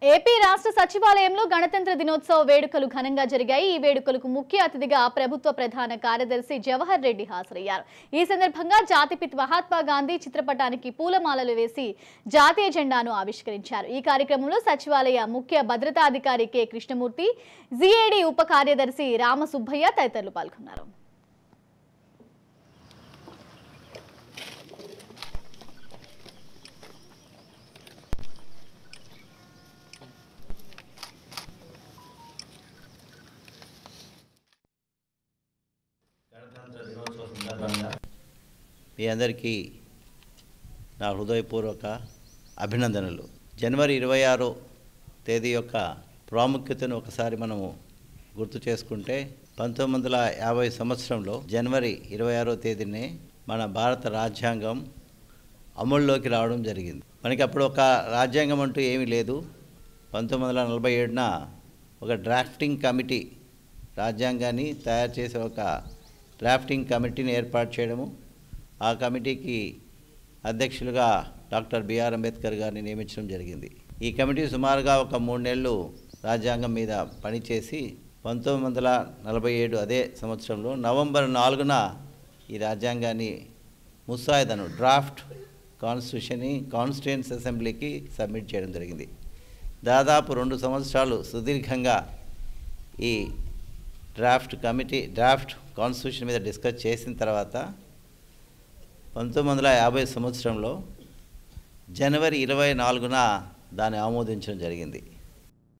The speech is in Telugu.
ఏపీ రాష్ట్ర సచివాలయంలో గణతంత్ర దినోత్సవ వేడుకలు ఘనంగా జరిగాయి ఈ వేడుకలకు ముఖ్య అతిథిగా ప్రభుత్వ ప్రధాన కార్యదర్శి జవహర్ రెడ్డి హాజరయ్యారు ఈ సందర్భంగా జాతిపిత మహాత్మా గాంధీ చిత్రపటానికి పూలమాలలు వేసి జాతీయ జెండాను ఆవిష్కరించారు ఈ కార్యక్రమంలో సచివాలయ ముఖ్య భద్రతాధికారి కె కృష్ణమూర్తి జీఏడీ ఉప కార్యదర్శి రామసుబ్బయ్య తదితరులు పాల్గొన్నారు గణతంత్ర దినోత్సవ సందర్భంగా మీ అందరికీ నా హృదయపూర్వక అభినందనలు జనవరి ఇరవై ఆరో తేదీ యొక్క ప్రాముఖ్యతను ఒకసారి మనము గుర్తు చేసుకుంటే పంతొమ్మిది వందల యాభై సంవత్సరంలో జనవరి ఇరవై ఆరో తేదీనే మన భారత రాజ్యాంగం అమల్లోకి రావడం జరిగింది మనకి అప్పుడు ఒక రాజ్యాంగం అంటూ ఏమీ లేదు పంతొమ్మిది వందల నలభై ఏడున ఒక డ్రాఫ్టింగ్ కమిటీ రాజ్యాంగాన్ని తయారు చేసే ఒక డ్రాఫ్టింగ్ కమిటీని ఏర్పాటు చేయడము ఆ కమిటీకి అధ్యక్షులుగా డాక్టర్ బిఆర్ అంబేద్కర్ గారిని నియమించడం జరిగింది ఈ కమిటీ సుమారుగా ఒక మూడు నెలలు రాజ్యాంగం మీద పనిచేసి పంతొమ్మిది వందల నలభై ఏడు అదే సంవత్సరంలో నవంబర్ నాలుగున ఈ రాజ్యాంగాన్ని ముసాయిదాను డ్రాఫ్ట్ కాన్స్టిట్యూషన్ని కాన్స్టిట్యూన్స్ అసెంబ్లీకి సబ్మిట్ చేయడం జరిగింది దాదాపు రెండు సంవత్సరాలు సుదీర్ఘంగా ఈ డ్రాఫ్ట్ కమిటీ డ్రాఫ్ట్ కాన్స్టిట్యూషన్ మీద డిస్కస్ చేసిన తర్వాత పంతొమ్మిది వందల యాభై సంవత్సరంలో జనవరి ఇరవై నాలుగున దాన్ని ఆమోదించడం జరిగింది